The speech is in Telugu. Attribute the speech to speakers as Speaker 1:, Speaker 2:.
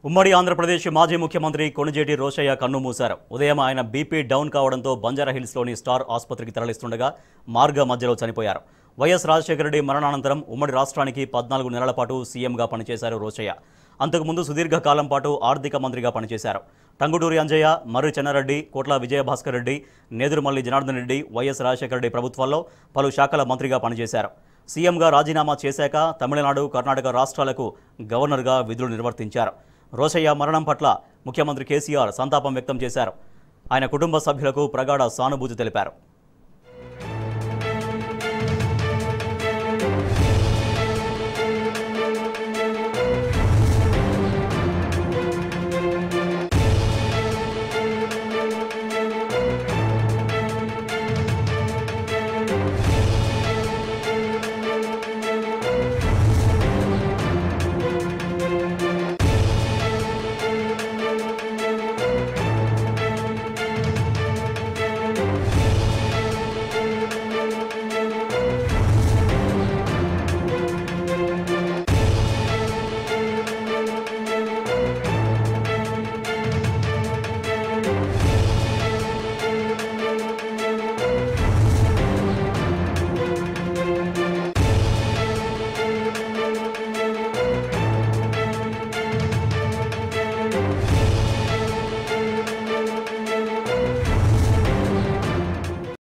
Speaker 1: ఉమ్మడి ఆంధ్రప్రదేశ్ మాజీ ముఖ్యమంత్రి కొణిజేటి రోషయ్య కన్ను మూశారు ఉదయం ఆయన బీపీ డౌన్ కావడంతో బంజారాహిల్స్లోని స్టార్ ఆసుపత్రికి తరలిస్తుండగా మార్గ మధ్యలో చనిపోయారు వైఎస్ రాజశేఖర రెడ్డి మరణానంతరం ఉమ్మడి రాష్ట్రానికి పద్నాలుగు నెలల పాటు సీఎంగా పనిచేశారు రోషయ్య అంతకుముందు సుదీర్ఘ కాలం పాటు ఆర్థిక మంత్రిగా పనిచేశారు టంగుటూరి అంజయ్య మర్రి చెన్నారెడ్డి కోట్ల విజయభాస్కర్ రెడ్డి నేదురుమల్లి జనార్దన్ రెడ్డి వైఎస్ రాజశేఖర రెడ్డి ప్రభుత్వాల్లో పలు శాఖల మంత్రిగా పనిచేశారు సీఎంగా రాజీనామా చేశాక తమిళనాడు కర్ణాటక రాష్ట్రాలకు గవర్నర్గా విధులు నిర్వర్తించారు రోషయ్య మరణం పట్ల ముఖ్యమంత్రి కేసీఆర్ సంతాపం వ్యక్తం చేశారు ఆయన కుటుంబ సభ్యులకు ప్రగాఢ సానుభూతి తెలిపారు